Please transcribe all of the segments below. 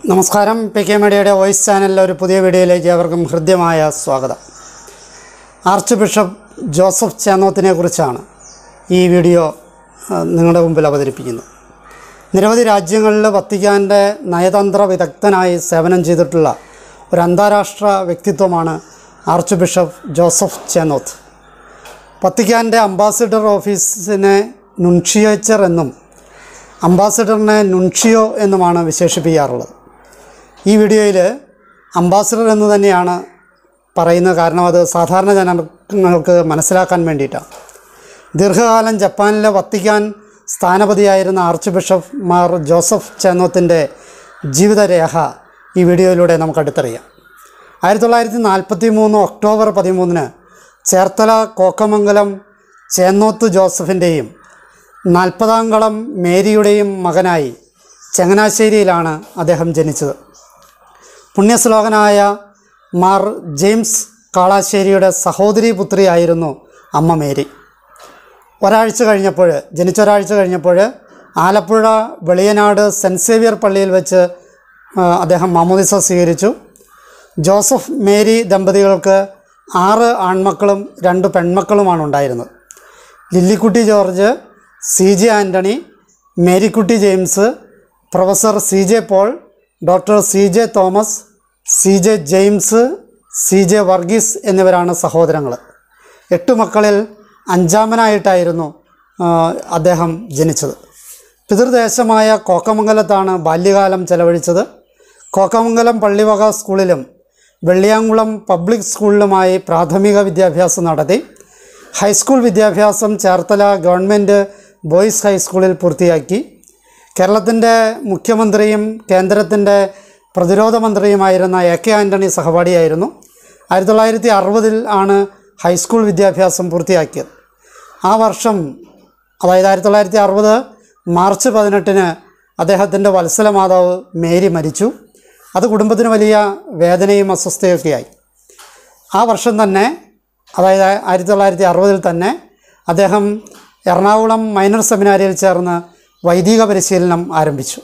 നമസ്കാരം P K മീഡിയയുടെ voice ചാനലിലെ ഒരു പുതിയ വീഡിയോയിലേക്ക് അവർക്കും ഹൃദ്യമായ സ്വാഗതം ആർച്ച് ബിഷപ്പ് ജോസഫ് ചേന്നോത്തിനെ കുറിച്ചാണ് ഈ വീഡിയോ ആ, നിങ്ങളുടെ മുമ്പിൽ അവതരിപ്പിക്കുന്നത് നിരവധി രാജ്യങ്ങളിൽ വത്തിക്കാൻ്റെ നയതന്ത്ര വിദഗ്ധനായി സേവനം ചെയ്തിട്ടുള്ള ഒരു അന്താരാഷ്ട്ര വ്യക്തിത്വമാണ് ആർച്ച് ബിഷപ്പ് ജോസഫ് ചേന്നോത്ത് വത്തിക്കാൻ്റെ അംബാസിഡർ ഓഫീസിനെ നുൻഷിയേച്ചർ എന്നും അംബാസിഡറിനെ നുൻഷിയോ എന്നുമാണ് വിശേഷിപ്പിക്കാറുള്ളത് ഈ വീഡിയോയിൽ അംബാസിഡർ എന്ന് തന്നെയാണ് പറയുന്നത് കാരണം അത് സാധാരണ ജനങ്ങൾക്ക് മനസ്സിലാക്കാൻ വേണ്ടിയിട്ടാണ് ദീർഘകാലം ജപ്പാനിലെ വത്തിക്കാൻ സ്ഥാനപതിയായിരുന്ന ആർച്ച് ബിഷപ്പ് മാർ ജോസഫ് ചേന്നോത്തിൻ്റെ ജീവിതരേഖ ഈ വീഡിയോയിലൂടെ നമുക്ക് അടുത്തറിയാം ആയിരത്തി തൊള്ളായിരത്തി നാൽപ്പത്തി മൂന്ന് ഒക്ടോബർ പതിമൂന്നിന് ചേർത്തല കോക്കമംഗലം ചേന്നോത്ത് ജോസഫിൻ്റെയും നാൽപ്പതാംകളം മേരിയുടെയും മകനായി ചങ്ങനാശ്ശേരിയിലാണ് അദ്ദേഹം ജനിച്ചത് പുണ്യശ്ലോകനായ മാർ ജെയിംസ് കാളാശ്ശേരിയുടെ സഹോദരി പുത്രിയായിരുന്നു അമ്മ മേരി ഒരാഴ്ച കഴിഞ്ഞപ്പോൾ ജനിച്ച ഒരാഴ്ച കഴിഞ്ഞപ്പോൾ ആലപ്പുഴ വെളിയനാട് സെൻറ്റ് സേവിയർ പള്ളിയിൽ വെച്ച് ആ, അദ്ദേഹം മാമോദിസ സ്വീകരിച്ചു ജോസഫ് മേരി ദമ്പതികൾക്ക് ആറ് ആൺമക്കളും രണ്ട് പെൺമക്കളുമാണ് ഉണ്ടായിരുന്നത് Lillykutty George C J Antony Marykutty James professor C J Paul doctor C J Thomas C J James C J Varghese എന്നിവരാണ് സഹോദരങ്ങൾ എട്ട് മക്കളിൽ അഞ്ചാമനായിട്ടായിരുന്നു ആ, അദ്ദേഹം ജനിച്ചത് പിതൃദേശമായ കോക്കമംഗലത്താണ് ബാല്യകാലം ചെലവഴിച്ചത് കോക്കമംഗലം പള്ളിവക സ്കൂളിലും വെള്ളിയാങ്കുളം പബ്ലിക് സ്കൂളിലുമായി പ്രാഥമിക വിദ്യാഭ്യാസം നടത്തി ഹൈസ്കൂൾ വിദ്യാഭ്യാസം ചേർത്തല ഗവൺമെൻറ് ബോയ്സ് ഹൈസ്കൂളിൽ പൂർത്തിയാക്കി കേരളത്തിൻ്റെ മുഖ്യമന്ത്രിയും കേന്ദ്രത്തിൻ്റെ പ്രതിരോധ മന്ത്രിയുമായിരുന്ന എ കെ ആൻ്റണി സഹപാഠിയായിരുന്നു ആയിരത്തി തൊള്ളായിരത്തി അറുപതിൽ ആണ് ഹൈസ്കൂൾ വിദ്യാഭ്യാസം പൂർത്തിയാക്കിയത് ആ വർഷം അതായത് ആയിരത്തി തൊള്ളായിരത്തി അറുപത് മാർച്ച് പതിനെട്ടിന് അദ്ദേഹത്തിൻ്റെ വത്സല മാതാവ് മേരി മരിച്ചു അത് കുടുംബത്തിന് വലിയ വേദനയും അസ്വസ്ഥയൊക്കെയായി ആ വർഷം തന്നെ അതായത് ആയിരത്തി തൊള്ളായിരത്തി അറുപതിൽ തന്നെ അദ്ദേഹം എറണാകുളം മൈനർ സെമിനാരിയിൽ ചേർന്ന് വൈദിക പരിശീലനം ആരംഭിച്ചു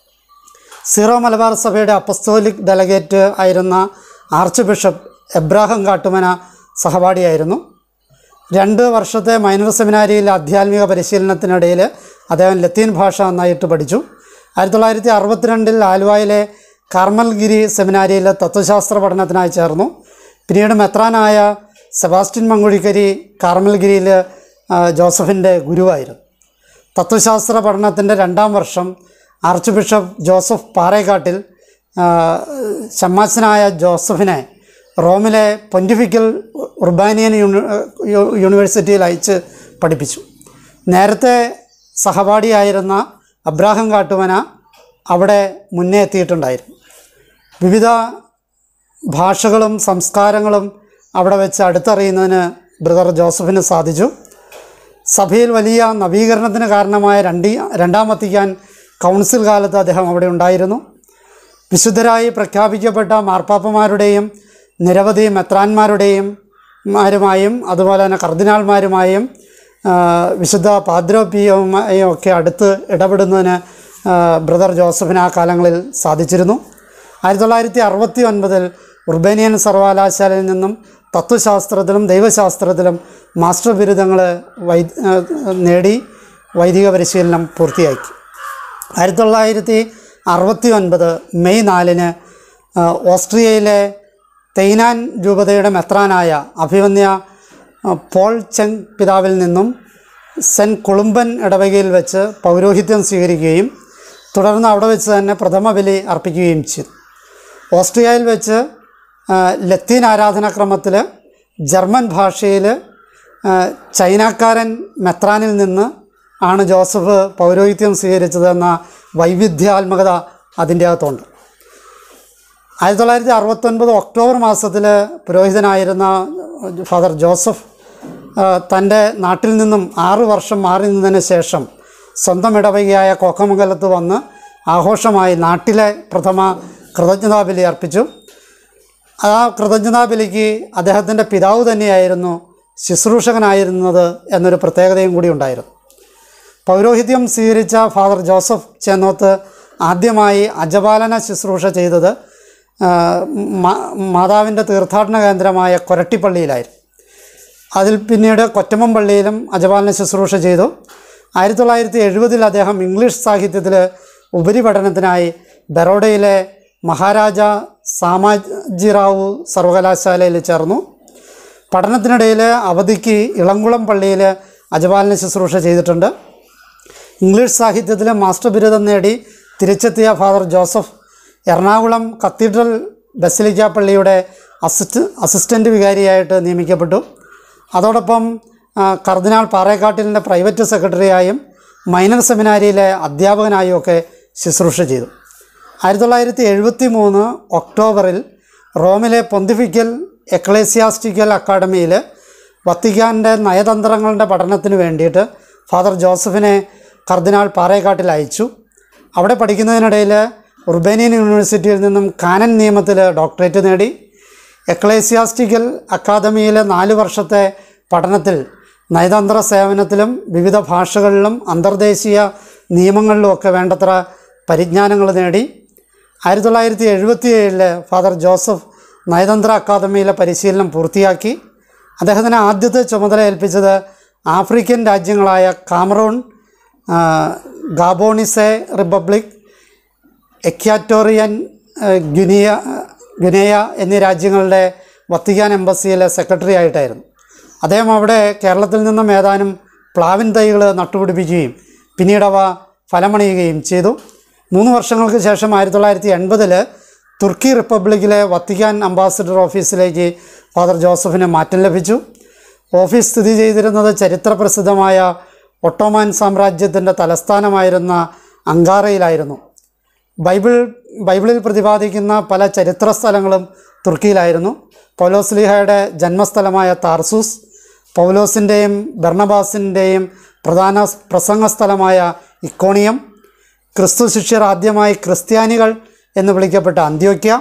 സീറോ മലബാർ സഭയുടെ അപ്പസ്തോലിക് ഡെലഗേറ്റ് ആയിരുന്ന ആർച്ച് ബിഷപ്പ് എബ്രാഹിം കാട്ടുമന സഹപാഠിയായിരുന്നു രണ്ട് വർഷത്തെ മൈനർ സെമിനാരിയിൽ ആധ്യാത്മിക പരിശീലനത്തിനിടയിൽ അദ്ദേഹം ലത്തീൻ ഭാഷ നന്നായിട്ട് പഠിച്ചു ആയിരത്തി തൊള്ളായിരത്തി അറുപത്തിരണ്ടിൽ ആലുവയിലെ കാർമൽഗിരി സെമിനാരിയിൽ തത്വശാസ്ത്ര പഠനത്തിനായി ചേർന്നു പിന്നീട് മെത്രാനായ സെബാസ്റ്റ്യൻ മങ്കുഴിക്കരി കാർമൽഗിരിയിൽ ആ, ജോസഫിൻ്റെ ഗുരുവായിരുന്നു തത്വശാസ്ത്ര പഠനത്തിൻ്റെ രണ്ടാം വർഷം ആർച്ച് ബിഷപ്പ് ജോസഫ് പാറേക്കാട്ടിൽ ആ, ശമ്മാച്ചനായ ജോസഫിനെ റോമിലെ പൊന്റിഫിക്കൽ ഉർബാനിയൻ യൂണി- യു- യൂണിവേഴ്സിറ്റിയിൽ അയച്ച് പഠിപ്പിച്ചു നേരത്തെ സഹപാഠിയായിരുന്ന അബ്രാഹം കാട്ടുമന അവിടെ മുന്നേ എത്തിയിട്ടുണ്ടായിരുന്നു വിവിധ ഭാഷകളും സംസ്കാരങ്ങളും അവിടെ വെച്ച് അടുത്തറിയുന്നതിന് ബ്രദർ ജോസഫിന് സാധിച്ചു സഭയിൽ വലിയ നവീകരണത്തിന് കാരണമായ രണ്ടി രണ്ടാം വത്തിക്കാൻ കൗൺസിൽ കാലത്ത് അദ്ദേഹം അവിടെ ഉണ്ടായിരുന്നു വിശുദ്ധരായി പ്രഖ്യാപിക്കപ്പെട്ട മാർപ്പാപ്പമാരുടെയും നിരവധി മെത്രാന്മാരുടെയും മാരുമായും അതുപോലെ തന്നെ കർദിനാൾമാരുമായും ആ, വിശുദ്ധ പാദ്രോപ്പിയുമായും ഒക്കെ അടുത്ത് ഇടപെടുന്നതിന് ആ, ബ്രദർ ജോസഫിന് ആ കാലങ്ങളിൽ സാധിച്ചിരുന്നു ആയിരത്തി തൊള്ളായിരത്തി അറുപത്തി ഒൻപതിൽ ഉർബേനിയൻ സർവകലാശാലയിൽ നിന്നും തത്വശാസ്ത്രത്തിലും ദൈവശാസ്ത്രത്തിലും മാസ്റ്റർ ബിരുദങ്ങൾ വൈ ആ, നേടി വൈദിക പരിശീലനം പൂർത്തിയാക്കി ആയിരത്തി തൊള്ളായിരത്തി അറുപത്തി ഒൻപത് മെയ് നാലിന് ആ, ഓസ്ട്രിയയിലെ തെയ്നാൻ രൂപതയുടെ മെത്രാനായ അഭിമന്യ ആ, പോൾ ചെങ് പിതാവിൽ നിന്നും സെൻറ്റ് കുളുമ്പൻ ഇടവകയിൽ വെച്ച് പൗരോഹിത്യം സ്വീകരിക്കുകയും തുടർന്ന് അവിടെ വെച്ച് തന്നെ പ്രഥമ ബലി അർപ്പിക്കുകയും ചെയ്തു ഓസ്ട്രിയയിൽ വെച്ച് ആ, ലത്തീൻ ആരാധനാക്രമത്തിൽ ജർമ്മൻ ഭാഷയിൽ ആ, ചൈനക്കാരൻ മെത്രാനിൽ നിന്ന് ആണ് ജോസഫ് പൗരോഹിത്യം സ്വീകരിച്ചതെന്ന വൈവിധ്യാത്മകത അതിൻ്റെ അകത്തുണ്ട് ആയിരത്തി തൊള്ളായിരത്തി അറുപത്തൊൻപത് ഒക്ടോബർ മാസത്തിൽ പുരോഹിതനായിരുന്ന ഫാദർ ജോസഫ് ആ, തൻ്റെ നാട്ടിൽ നിന്നും ആറ് വർഷം മാറി നിന്നതിന് ശേഷം സ്വന്തം ഇടവകയായ കോക്കമംഗലത്ത് വന്ന് ആഘോഷമായി നാട്ടിലെ പ്രഥമ കൃതജ്ഞതാബലി അർപ്പിച്ചു ആ കൃതജ്ഞതാബലിക്ക് അദ്ദേഹത്തിൻ്റെ പിതാവ് തന്നെയായിരുന്നു ശുശ്രൂഷകനായിരുന്നത് എന്നൊരു പ്രത്യേകതയും കൂടി ഉണ്ടായിരുന്നു പൗരോഹിത്യം സ്വീകരിച്ച ഫാദർ ജോസഫ് ചേന്നോത്ത് ആദ്യമായി അജപാലന ശുശ്രൂഷ ചെയ്തത് ആ, മാ- മാതാവിൻ്റെ തീർത്ഥാടന കേന്ദ്രമായ കൊരട്ടിപ്പള്ളിയിലായിരുന്നു അതിൽ പിന്നീട് കൊറ്റമ്മം പള്ളിയിലും അജപാലന ശുശ്രൂഷ ചെയ്തു ആയിരത്തി തൊള്ളായിരത്തി എഴുപതിൽ അദ്ദേഹം ഇംഗ്ലീഷ് സാഹിത്യത്തിൽ ഉപരിപഠനത്തിനായി ബറോഡയിലെ മഹാരാജ സാമാജിറാവു സർവകലാശാലയിൽ ചേർന്നു പഠനത്തിനിടയിൽ അവധിക്ക് ഇളംകുളം പള്ളിയിൽ അജപാലന ശുശ്രൂഷ ചെയ്തിട്ടുണ്ട് ഇംഗ്ലീഷ് സാഹിത്യത്തിൽ മാസ്റ്റർ ബിരുദം നേടി തിരിച്ചെത്തിയ father Joseph Ernakulam cathedral basilica പള്ളിയുടെ അസിസ്റ്റ് അസിസ്റ്റൻ്റ് വികാരിയായിട്ട് നിയമിക്കപ്പെട്ടു അതോടൊപ്പം ആ, കർദിനാൾ പാറേക്കാട്ടിലിൻ്റെ പ്രൈവറ്റ് സെക്രട്ടറിയായും മൈനർ സെമിനാരിയിലെ അധ്യാപകനായും ഒക്കെ ശുശ്രൂഷ ചെയ്തു ആയിരത്തി തൊള്ളായിരത്തി എഴുപത്തി മൂന്ന് ഒക്ടോബറിൽ റോമിലെ പൊന്തിഫിക്കൽ എക്ലേസിയാസ്റ്റിക്കൽ അക്കാഡമിയിൽ വത്തിക്കാൻ്റെ നയതന്ത്രങ്ങളുടെ പഠനത്തിന് വേണ്ടിയിട്ട് ഫാദർ ജോസഫിനെ കർദിനാൾ പാറേക്കാട്ടിൽ അയച്ചു അവിടെ പഠിക്കുന്നതിനിടയിൽ ഉർബേനിയൻ യൂണിവേഴ്സിറ്റിയിൽ നിന്നും കാനൻ നിയമത്തിൽ ഡോക്ടറേറ്റ് നേടി എക്ലേസിയാസ്റ്റിക്കൽ അക്കാദമിയിലെ നാല് വർഷത്തെ പഠനത്തിൽ നയതന്ത്ര സേവനത്തിലും വിവിധ ഭാഷകളിലും അന്തർദേശീയ നിയമങ്ങളിലുമൊക്കെ വേണ്ടത്ര പരിജ്ഞാനങ്ങൾ നേടി ആയിരത്തി തൊള്ളായിരത്തി എഴുപത്തി ഏഴില് ഫാദർ ജോസഫ് നയതന്ത്ര അക്കാദമിയിലെ പരിശീലനം പൂർത്തിയാക്കി അദ്ദേഹത്തിന് ആദ്യത്തെ ചുമതല ഏൽപ്പിച്ചത് ആഫ്രിക്കൻ രാജ്യങ്ങളായ കാമറൂൺ ആ, ഗാബോണിസെ റിപ്പബ്ലിക് എക്യാറ്റോറിയൻ ഏഹ്, ഗുനിയ ഗുനേയ എന്നീ രാജ്യങ്ങളുടെ വത്തിക്കാൻ എംബസിയിലെ സെക്രട്ടറി ആയിട്ടായിരുന്നു അദ്ദേഹം അവിടെ കേരളത്തിൽ നിന്നും ഏതാനും പ്ലാവിൻ തൈകൾ നട്ടുപിടിപ്പിക്കുകയും പിന്നീട് അവ ഫലമണിയുകയും ചെയ്തു മൂന്ന് വർഷങ്ങൾക്ക് ശേഷം ആയിരത്തി തൊള്ളായിരത്തി എൺപതിൽ തുർക്കി റിപ്പബ്ലിക്കിലെ വത്തിക്കാൻ അംബാസിഡർ ഓഫീസിലേക്ക് ഫാദർ ജോസഫിന് മാറ്റം ലഭിച്ചു ഓഫീസ് സ്ഥിതി ചെയ്തിരുന്നത് ചരിത്രപ്രസിദ്ധമായ ഒട്ടോമാൻ സാമ്രാജ്യത്തിൻ്റെ തലസ്ഥാനമായിരുന്ന അങ്കാറയിലായിരുന്നു ബൈബിൾ ബൈബിളിൽ പ്രതിപാദിക്കുന്ന പല ചരിത്ര സ്ഥലങ്ങളും തുർക്കിയിലായിരുന്നു പൗലോസ്ലിഹയുടെ ജന്മസ്ഥലമായ താർസൂസ് പൗലോസിൻ്റെയും ബർണബാസിൻ്റെയും പ്രധാന പ്രസംഗ സ്ഥലമായ ഇക്കോണിയം ക്രിസ്തു ശിഷ്യർ ആദ്യമായി ക്രിസ്ത്യാനികൾ എന്ന് വിളിക്കപ്പെട്ട അന്ത്യോക്യ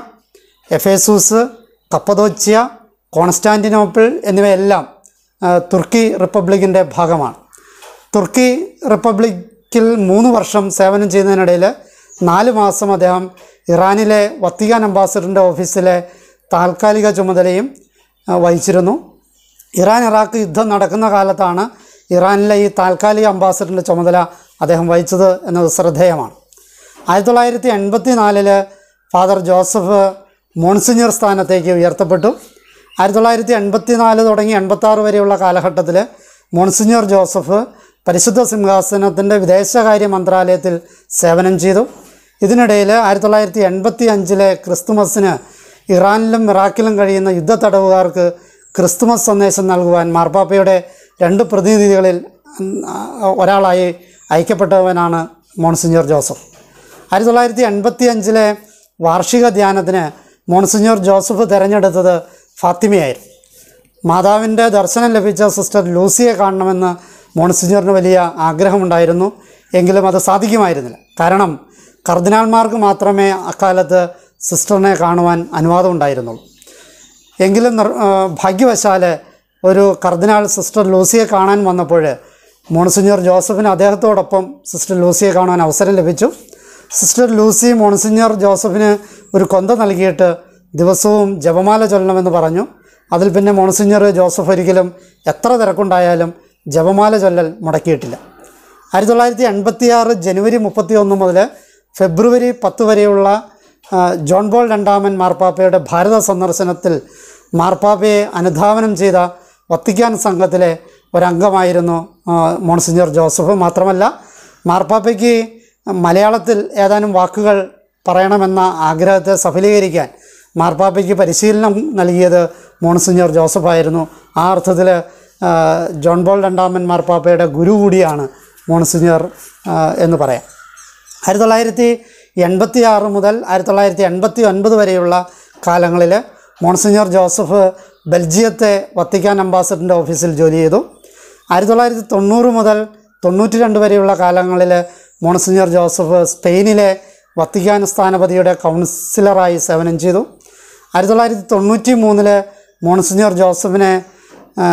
എഫേസൂസ് കപ്പദോച്യ കോൺസ്റ്റാൻറ്റിനോപ്പിൾ എന്നിവയെല്ലാം ആ, തുർക്കി റിപ്പബ്ലിക്കിൻ്റെ ഭാഗമാണ് തുർക്കി റിപ്പബ്ലിക്കിൽ മൂന്ന് വർഷം സേവനം ചെയ്യുന്നതിനിടയിൽ നാല് മാസം അദ്ദേഹം ഇറാനിലെ വത്തിക്കാൻ അംബാസഡറിൻ്റെ ഓഫീസിലെ താൽക്കാലിക ചുമതലയും ആ, വഹിച്ചിരുന്നു ഇറാൻ ഇറാഖ് യുദ്ധം നടക്കുന്ന കാലത്താണ് ഇറാനിലെ ഈ താൽക്കാലിക അംബാസഡറിൻ്റെ ചുമതല അദ്ദേഹം വഹിച്ചത് എന്നത് ശ്രദ്ധേയമാണ് ആയിരത്തി തൊള്ളായിരത്തി എൺപത്തി നാലില് ഫാദർ ജോസഫ് മോൺസിഞ്ഞർ സ്ഥാനത്തേക്ക് ഉയർത്തപ്പെട്ടു ആയിരത്തി തൊള്ളായിരത്തി എൺപത്തി നാല് തുടങ്ങി എൺപത്തി ആറ് വരെയുള്ള കാലഘട്ടത്തിൽ മോൺസിഞ്ഞർ ജോസഫ് പരിശുദ്ധ സിംഹാസനത്തിൻ്റെ വിദേശകാര്യ മന്ത്രാലയത്തിൽ സേവനം ചെയ്തു ഇതിനിടയിൽ ആയിരത്തി തൊള്ളായിരത്തി എൺപത്തി അഞ്ചിലെ ക്രിസ്തുമസിന് ഇറാനിലും ഇറാഖിലും കഴിയുന്ന യുദ്ധ തടവുകാർക്ക് ക്രിസ്തുമസ് സന്ദേശം നൽകുവാൻ മാർപ്പാപ്പയുടെ രണ്ട് പ്രതിനിധികളിൽ ഉം, ആ, ഒരാളായി അയക്കപ്പെട്ടവനാണ് മോൺസിഞ്ഞർ ജോസഫ് ആയിരത്തി തൊള്ളായിരത്തി എൺപത്തി അഞ്ചിലെ വാർഷിക ധ്യാനത്തിന് മോൺസിഞ്ഞർ ജോസഫ് തിരഞ്ഞെടുത്തത് ഫാത്തിമയായിരുന്നു മാതാവിൻ്റെ ദർശനം ലഭിച്ച സിസ്റ്റർ ലൂസിയെ കാണണമെന്ന് മോൺസിഞ്ഞറിന് വലിയ ആഗ്രഹമുണ്ടായിരുന്നു എങ്കിലും അത് സാധിക്കുമായിരുന്നില്ല കാരണം കർദിനാൾമാർക്ക് മാത്രമേ അക്കാലത്ത് സിസ്റ്ററിനെ കാണുവാൻ അനുവാദമുണ്ടായിരുന്നുള്ളൂ എങ്കിലും നിർ- ആ, ഭാഗ്യവശാൽ ഒരു കർദിനാൾ സിസ്റ്റർ ലൂസിയെ കാണാൻ വന്നപ്പോൾ മോൺസിഞ്ഞർ ജോസഫിന് അദ്ദേഹത്തോടൊപ്പം സിസ്റ്റർ ലൂസിയെ കാണുവാൻ അവസരം ലഭിച്ചു സിസ്റ്റർ ലൂസി മോൺസിഞ്ഞർ ജോസഫിന് ഒരു കൊന്ത നൽകിയിട്ട് ദിവസവും ജപമാല ചൊല്ലണമെന്ന് പറഞ്ഞു അതിൽ പിന്നെ മോൺസിഞ്ഞർ ജോസഫ് ഒരിക്കലും എത്ര തിരക്കുണ്ടായാലും ജപമാല ചൊല്ലൽ മുടക്കിയിട്ടില്ല ആയിരത്തി തൊള്ളായിരത്തി എൺപത്തി ആറ് ജനുവരി മുപ്പത്തി ഒന്ന് മുതൽ ഫെബ്രുവരി പത്ത് വരെയുള്ള ആ, ജോൺ ബോൾ രണ്ടാമൻ മാർപ്പാപ്പയുടെ ഭാരത സന്ദർശനത്തിൽ മാർപ്പാപ്പയെ അനുധാവനം ചെയ്ത വത്തിക്കാൻ സംഘത്തിലെ ഒരംഗമായിരുന്നു ആ, മോൺസിഞ്ഞർ ജോസഫ് മാത്രമല്ല മാർപ്പാപ്പയ്ക്ക് മലയാളത്തിൽ ഏതാനും വാക്കുകൾ പറയണമെന്ന ആഗ്രഹത്തെ സഫലീകരിക്കാൻ മാർപ്പാപ്പയ്ക്ക് പരിശീലനം നൽകിയത് മോൺസിഞ്ഞർ ജോസഫായിരുന്നു ആ അർത്ഥത്തിൽ ആ, ജോൺ ബോൾ രണ്ടാമൻ മാർപ്പാപ്പയുടെ ഗുരു കൂടിയാണ് മോൺസിഞ്ഞർ ആ, എന്ന് പറയാം ആയിരത്തി തൊള്ളായിരത്തി എൺപത്തി ആറ് മുതൽ ആയിരത്തി തൊള്ളായിരത്തി എൺപത്തി ഒൻപത് വരെയുള്ള കാലങ്ങളിൽ മോൺസിഞ്ഞർ ജോസഫ് ബെൽജിയത്തെ വത്തിക്കാൻ അംബാസഡറിൻ്റെ ഓഫീസിൽ ജോലി ചെയ്തു ആയിരത്തി തൊള്ളായിരത്തി തൊണ്ണൂറ് മുതൽ തൊണ്ണൂറ്റി രണ്ട് വരെയുള്ള കാലങ്ങളിൽ മോൺസിഞ്ഞർ ജോസഫ് സ്പെയിനിലെ വത്തിക്കാൻ സ്ഥാനപതിയുടെ കൗൺസിലറായി സേവനം ചെയ്തു ആയിരത്തി തൊള്ളായിരത്തി തൊണ്ണൂറ്റി മൂന്നില് മോൺസിഞ്ഞർ ജോസഫിനെ ആ,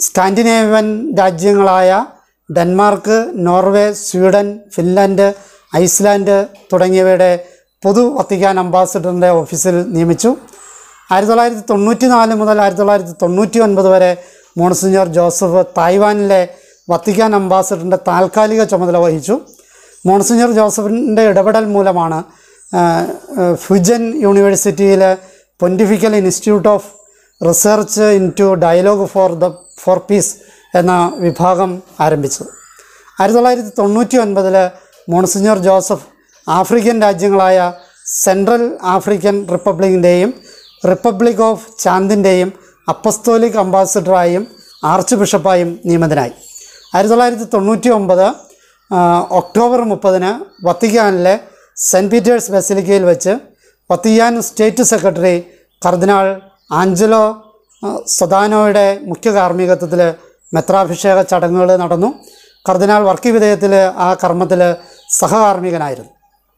സ്കാൻഡിനേവ്യൻ രാജ്യങ്ങളായ Denmark Norway Sweden Finland Iceland തുടങ്ങിയവയുടെ പൊതു വത്തിക്കാൻ അംബാസിഡറിൻ്റെ ഓഫീസിൽ നിയമിച്ചു ആയിരത്തി തൊള്ളായിരത്തി തൊണ്ണൂറ്റി നാല് മുതൽ ആയിരത്തി തൊള്ളായിരത്തി തൊണ്ണൂറ്റി ഒൻപത് വരെ മോൺസിഞ്ഞോർ ജോസഫ് തായ്വാനിലെ വത്തിക്കാൻ അംബാസിഡറിൻ്റെ താൽക്കാലിക ചുമതല വഹിച്ചു മോൺസിഞ്ഞോർ ജോസഫിൻ്റെ ഇടപെടൽ മൂലമാണ് ആ, ആ, ഫ്യുജൻ യൂണിവേഴ്സിറ്റിയിലെ pontifical institute of research in to dialogue for the for peace എന്ന വിഭാഗം ആരംഭിച്ചത് ആയിരത്തി തൊള്ളായിരത്തി തൊണ്ണൂറ്റി ഒൻപതിൽ മോൺസിഞ്ഞോർ ജോസഫ് ആഫ്രിക്കൻ രാജ്യങ്ങളായ സെൻട്രൽ ആഫ്രിക്കൻ റിപ്പബ്ലിക്കിൻ്റെയും റിപ്പബ്ലിക് ഓഫ് ചാന്തിൻ്റെയും അപ്പസ്തോലിക് അംബാസിഡറായും ആർച്ച് ബിഷപ്പായും നിയമിതനായി ആയിരത്തി തൊള്ളായിരത്തി തൊണ്ണൂറ്റി ഒമ്പത് ഒക്ടോബർ മുപ്പതിന് വത്തിക്കാനിലെ സെൻറ്റ് പീറ്റേഴ്സ് ബസിലിക്കയിൽ വെച്ച് വത്തിക്കാൻ സ്റ്റേറ്റ് സെക്രട്ടറി കർദിനാൾ ആഞ്ചലോ ആ, സൊദാനോയുടെ മുഖ്യ കാർമ്മികത്വത്തിൽ മെത്രാഭിഷേക ചടങ്ങുകൾ നടന്നു കർദിനാൾ വർക്കി വിധേയത്തിൽ ആ കർമ്മത്തിൽ സഹകാർമ്മികനായിരുന്നു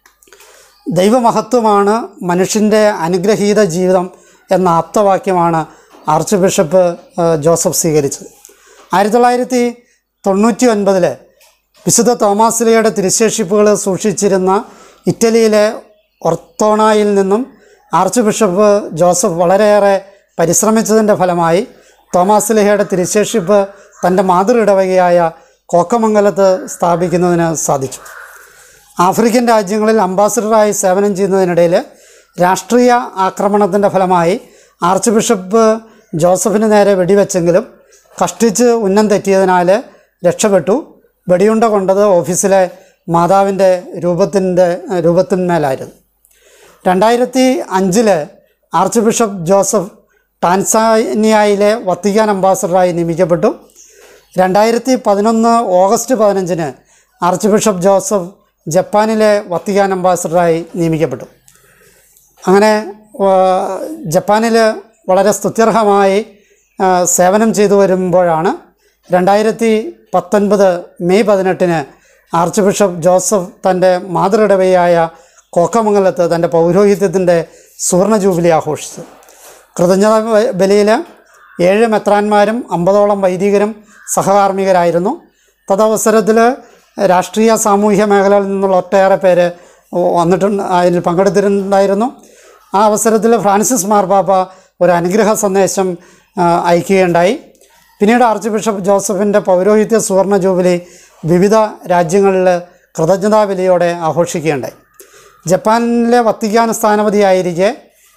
ദൈവമഹത്വമാണ് മനുഷ്യൻ്റെ അനുഗ്രഹീത ജീവിതം എന്ന ആപ്തവാക്യമാണ് ആർച്ച് ബിഷപ്പ് ആ, ജോസഫ് സ്വീകരിച്ചത് ആയിരത്തി തൊള്ളായിരത്തി തൊണ്ണൂറ്റി ഒൻപതിൽ വിശുദ്ധ തോമാസ്ലിയുടെ തിരുശേഷിപ്പുകൾ സൂക്ഷിച്ചിരുന്ന ഇറ്റലിയിലെ ഒർത്തോണായിൽ നിന്നും ആർച്ച് ബിഷപ്പ് ജോസഫ് വളരെയേറെ പരിശ്രമിച്ചതിൻ്റെ ഫലമായി തോമാസ്ലിഹയുടെ തിരുശേഷിപ്പ് തൻ്റെ മാതൃ ഇടവകയായ കോക്കമംഗലത്ത് സ്ഥാപിക്കുന്നതിന് സാധിച്ചു ആഫ്രിക്കൻ രാജ്യങ്ങളിൽ അംബാസഡറായി സേവനം ചെയ്യുന്നതിനിടയിൽ രാഷ്ട്രീയ ആക്രമണത്തിൻ്റെ ഫലമായി ആർച്ച് ബിഷപ്പ് ജോസഫിന് നേരെ വെടിവെച്ചെങ്കിലും കഷ്ടിച്ച് ഉന്നം തെറ്റിയതിനാൽ രക്ഷപ്പെട്ടു വെടിയുണ്ട കൊണ്ടത് ഓഫീസിലെ മാതാവിൻ്റെ രൂപത്തിൻ്റെ രൂപത്തിന്മേലായിരുന്നു രണ്ടായിരത്തി അഞ്ചില് ആർച്ച് ബിഷപ്പ് ജോസഫ് ടാൻസാനിയയിലെ വത്തിക്കാൻ അംബാസഡറായി നിയമിക്കപ്പെട്ടു രണ്ടായിരത്തി പതിനൊന്ന് ഓഗസ്റ്റ് പതിനഞ്ചിന് ആർച്ച് ബിഷപ്പ് ജോസഫ് ജപ്പാനിലെ വത്തിക്കാൻ അംബാസഡറായി നിയമിക്കപ്പെട്ടു അങ്ങനെ ജപ്പാനിൽ വളരെ സ്തുത്യർഹമായി ആ, സേവനം ചെയ്തു വരുമ്പോഴാണ് രണ്ടായിരത്തി പത്തൊൻപത് മെയ് പതിനെട്ടിന് ആർച്ച് ബിഷപ്പ് ജോസഫ് തൻ്റെ മാതൃഇടവയായ കോക്കമംഗലത്ത് തൻ്റെ പൗരോഹിത്യത്തിൻ്റെ സുവർണ ജൂബിലി ആഘോഷിച്ചു കൃതജ്ഞത ബലിയിൽ ഏഴ് മെത്രാന്മാരും അമ്പതോളം വൈദികരും സഹകാർമ്മികരായിരുന്നു തദവസരത്തിൽ രാഷ്ട്രീയ സാമൂഹ്യ മേഖലകളിൽ നിന്നുള്ള ഒട്ടേറെ പേര് വന്നിട്ടുണ്ട് അതിൽ പങ്കെടുത്തിട്ടുണ്ടായിരുന്നു ആ അവസരത്തിൽ ഫ്രാൻസിസ് മാർപ്പാപ്പ ഒരു അനുഗ്രഹ സന്ദേശം ആ, അയക്കുകയുണ്ടായി പിന്നീട് ആർച്ച് ബിഷപ്പ് ജോസഫിൻ്റെ പൗരോഹിത്യ സുവർണ ജൂബിലി വിവിധ രാജ്യങ്ങളിൽ കൃതജ്ഞതാ ബലിയോടെ ആഘോഷിക്കുകയുണ്ടായി ജപ്പാനിലെ വത്തിക്കാൻ സ്ഥാനപതിയായിരിക്കെ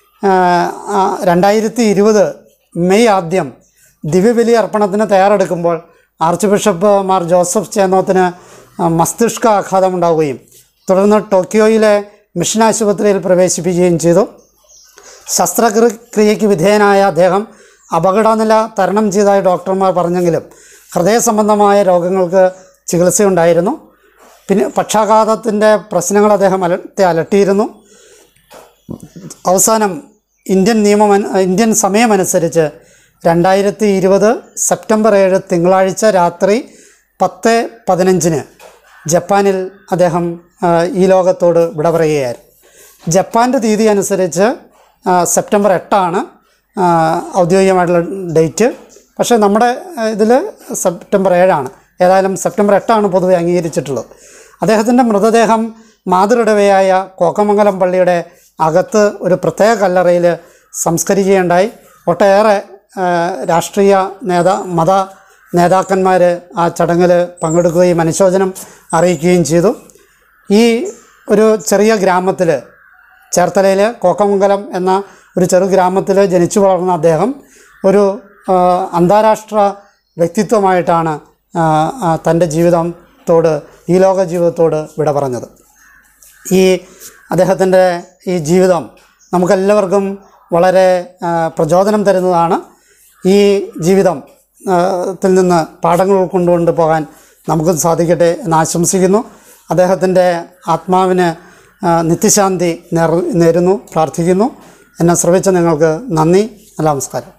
രണ്ടായിരത്തി ഇരുപത് മെയ് ആദ്യം ദിവ്യബലി അർപ്പണത്തിന് തയ്യാറെടുക്കുമ്പോൾ ആർച്ച് ബിഷപ്പ് മാർ ജോസഫ് ചേന്നോത്തിന് ആ, മസ്തിഷ്ക ആഘാതമുണ്ടാവുകയും തുടർന്ന് ടോക്കിയോയിലെ മിഷൻ ആശുപത്രിയിൽ പ്രവേശിപ്പിക്കുകയും ചെയ്തു ശസ്ത്രക്രിയയ്ക്ക് വിധേയനായ അദ്ദേഹം അപകടനില തരണം ചെയ്തതായി ഡോക്ടർമാർ പറഞ്ഞെങ്കിലും ഹൃദയ സംബന്ധമായ രോഗങ്ങൾക്ക് ചികിത്സയുണ്ടായിരുന്നു പിന്നെ പക്ഷാഘാതത്തിൻ്റെ പ്രശ്നങ്ങൾ അദ്ദേഹം അലട്ടി അലട്ടിയിരുന്നു അവസാനം ഇന്ത്യൻ നിയമം അനു- ഇന്ത്യൻ സമയമനുസരിച്ച് രണ്ടായിരത്തി ഇരുപത് സെപ്റ്റംബർ ഏഴ് തിങ്കളാഴ്ച രാത്രി പത്ത് പതിനഞ്ചിന് ജപ്പാനിൽ അദ്ദേഹം ആ, ഈ ലോകത്തോട് വിട പറയുകയായിരുന്നു ജപ്പാൻ്റെ തീയതി അനുസരിച്ച് ആ, സെപ്റ്റംബർ എട്ടാണ് ആ, ഔദ്യോഗികമായിട്ടുള്ള ഡേറ്റ് പക്ഷേ നമ്മുടെ ഇതിൽ സെപ്റ്റംബർ ഏഴാണ് ഏതായാലും സെപ്റ്റംബർ എട്ടാണ് പൊതുവെ അംഗീകരിച്ചിട്ടുള്ളത് അദ്ദേഹത്തിൻ്റെ മൃതദേഹം മാതൃടവയായ കോക്കമംഗലം പള്ളിയുടെ അകത്ത് ഒരു പ്രത്യേക കല്ലറയിൽ സംസ്കരിക്കുകയുണ്ടായി ഒട്ടേറെ ആ, രാഷ്ട്രീയ നേതാ മത നേതാക്കന്മാർ ആ ചടങ്ങിൽ പങ്കെടുക്കുകയും അനുശോചനം അറിയിക്കുകയും ചെയ്തു ഈ ഒരു ചെറിയ ഗ്രാമത്തിൽ ചേർത്തലയിൽ കോക്കമംഗലം എന്ന ഒരു ചെറു ഗ്രാമത്തിൽ ജനിച്ചു വളർന്ന അദ്ദേഹം ഒരു ആ, അന്താരാഷ്ട്ര വ്യക്തിത്വമായിട്ടാണ് ആ, ആ, തൻ്റെ ജീവിതത്തോട് ഈ ലോക ജീവിതത്തോട് വിട പറഞ്ഞത് ഈ അദ്ദേഹത്തിൻ്റെ ഈ ജീവിതം നമുക്കെല്ലാവർക്കും വളരെ ആ, പ്രചോദനം തരുന്നതാണ് ഈ ജീവിതം ആ, ത്തിൽ നിന്ന് പാഠങ്ങൾ ഉൾക്കൊണ്ടുകൊണ്ട് പോകാൻ നമുക്കും സാധിക്കട്ടെ എന്ന് ആശംസിക്കുന്നു അദ്ദേഹത്തിൻ്റെ ആത്മാവിന് ആ, നിത്യശാന്തി നേർ നേരുന്നു പ്രാർത്ഥിക്കുന്നു എന്നെ ശ്രമിച്ച നിങ്ങൾക്ക് നന്ദി നല്ല നമസ്കാരം